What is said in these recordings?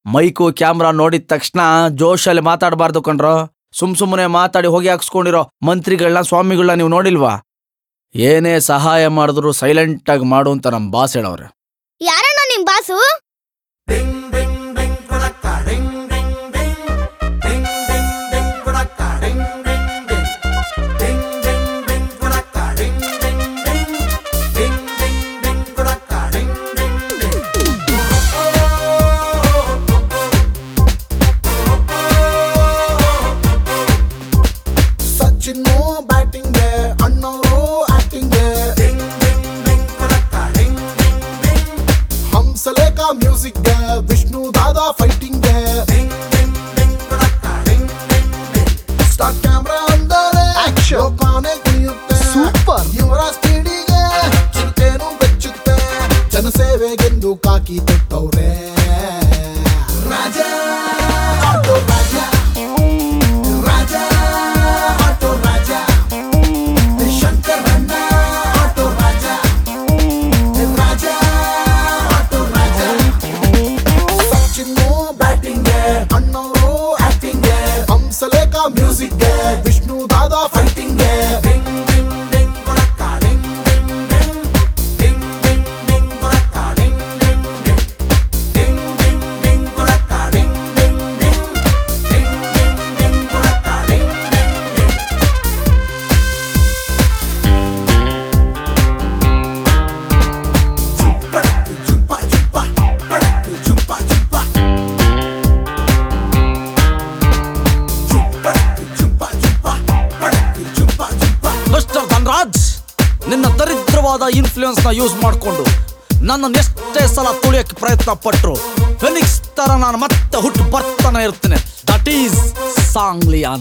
mike camera ನೋಡಿದ ತಕ್ಷಣ ಜೋಶಲ್ಲಿ ಮಾತಾಡಬಾರ್ದು ಕಣ್ರೋ ಸುಮ್ ಸುಮ್ಮನೆ ಮಾತಾಡಿ ಹೋಗಿ ಹಾಕ್ಸ್ಕೊಂಡಿರೋ ಮಂತ್ರಿಗಳನ್ನ ಸ್ವಾಮಿಗಳನ್ನ ನೀವು ನೋಡಿಲ್ವಾ ಏನೇ ಸಹಾಯ ಮಾಡಿದ್ರು ಸೈಲೆಂಟ್ ಆಗಿ ಮಾಡು ಅಂತ ನಮ್ ಬಾಸ್ ಹೇಳವ್ರೆ ಯಾರಣ್ಣ ನಿಮ್ ಬಾಸು ಸಚಿನ್ ಬ್ಯಾಟಿಂಗ್ ಅಣ್ಣವರು acting Hamsalekha music Vishnu Dada fighting start camera ಅಂದರೆ ಲೋಕಾನೆ ಕುಣಿಯುತ್ತೆ ಸೂಪರ್ ಇವರ ಸ್ಪೀಡಿಗೆ ಚಿಂತೆನು ಬೆಚ್ಚುತ್ತೆ ಜನಸೇವೆಗೆಂದು ಕಾಕಿ ತೊಟ್ಟವ್ರೆ ರಾಜ ಆಟೋ ರಾಜ ರಾಜ ಆಟೋ ರಾಜ ಶಂಕರಣ್ಣ auto Raja Raja auto Raja Sachin batting ಅಣ್ಣವರು acting Hamsalekha music Vishnu Dada fighting mister Dhanraj ನಿನ್ನ ದರಿದ್ರವಾದ ಇನ್ಫ್ಲೂಯೆನ್ಸ್ ನ ಯೂಸ್ ಮಾಡಿಕೊಂಡು ನನ್ನ ಎಷ್ಟೇ ಸಲ ತುಳಿಯಕ್ಕೆ ಪ್ರಯತ್ನ ಪಟ್ರು ಫೆನಿಕ್ಸ್ ತರ ನಾನು ಮತ್ತೆ ಹುಟ್ಟು ಬರ್ತಾನೆ ಇರ್ತೇನೆ ದಟ್ ಈಸ್ ಸಾಂಗ್ಲಿಯಾನ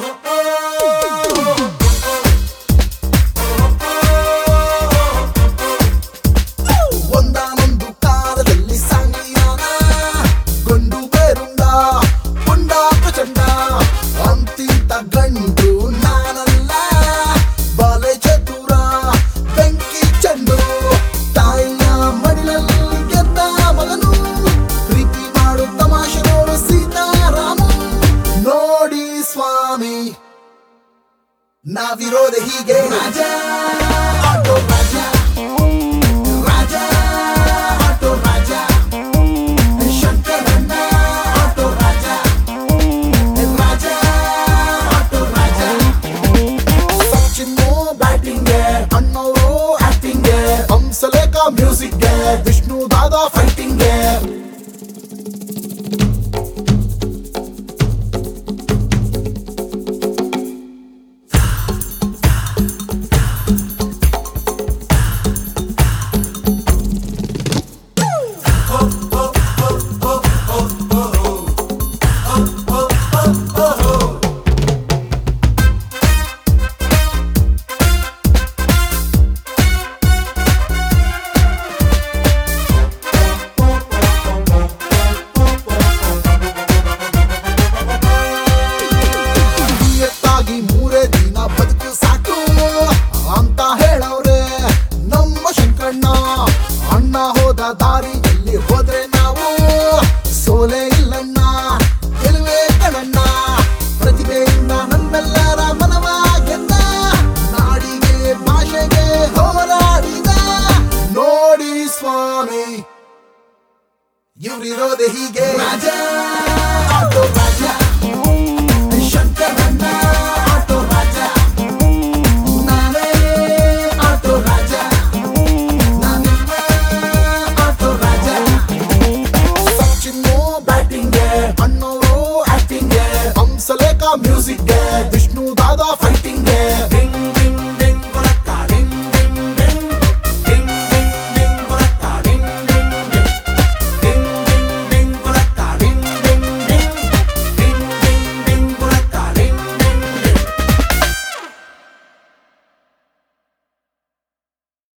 ಒಂದಾನೊಂದು ಕಾಲದಲ್ಲಿ ಸಾಂಗಿಯಾನ ಗೊಂಡು ಬೇರುಂಡ ಪುಂಡ ಪ್ರಚಂಡ ಅಂತಿಂತ ಗಂಡು ನಾನಲ್ಲ ಬಾಲೆ ಚತುರ ಬೆಂಕಿ ಚೆಂಡು ತಾಯಿಯ ಮಡಿಲಲ್ಲಿ ಗೆದ್ದ ಮಗನು ಪ್ರೀತಿ ಮಾಡು ತಮಾಷೆ ನೋಡು ಸೀತಾರಾಮು ನೋಡಿ ಸ್ವಾಮಿ ನಾವಿರೋದೆ ಹೀಗೆ ರಾಜ ಆಟೋ ರಾಜ ರಾಜ ಆಟೋ ರಾಜ ಶಂಕರಣ್ಣ auto Raja Raja auto Raja Sachin batting ಅಣ್ಣವರು acting Hamsalekha music Vishnu Dada fighting ನಿಯತ್ತಾಗಿ ಮೂರೇ ದಿನ ಬದುಕು ಸಾಕು ಅಂತ ಹೇಳವ್ರೆ ನಮ್ಮ ಶಂಕಣ್ಣ ಅಣ್ಣ ಹೋದ ದಾರಿಯಲ್ಲಿ ಹೋದ್ರೆ ನಾವು ಸೋಲೆ ಇಲ್ಲಣ್ಣ ಗೆಲುವೆ ಕಣಣ್ಣ ಪ್ರತಿಭೆಯಿಂದ ನಮ್ಮೆಲ್ಲರ ಮನವ ಗೆದ್ದ ನಾಡಿಗೆ ಭಾಷೆಗೆ ಹೋರಾಡಿದ ನೋಡಿ ಸ್ವಾಮಿ ಇವ್ರಿರೋದೆ ಹೀಗೆ ರಾಜ ಆಟೋ ರಾಜ ಶಂಕರಣ್ಣ ಆಟೋ ರಾಜ ನಾನೇ ಆಟೋ ರಾಜ ನಾನಿನ್ನ ಆಟೋ ರಾಜ ಸಚಿನ್ ಬ್ಯಾಟಿಂಗ್ ಅಣ್ಣವರು acting Hamsalekha music Vishnu Dada fighting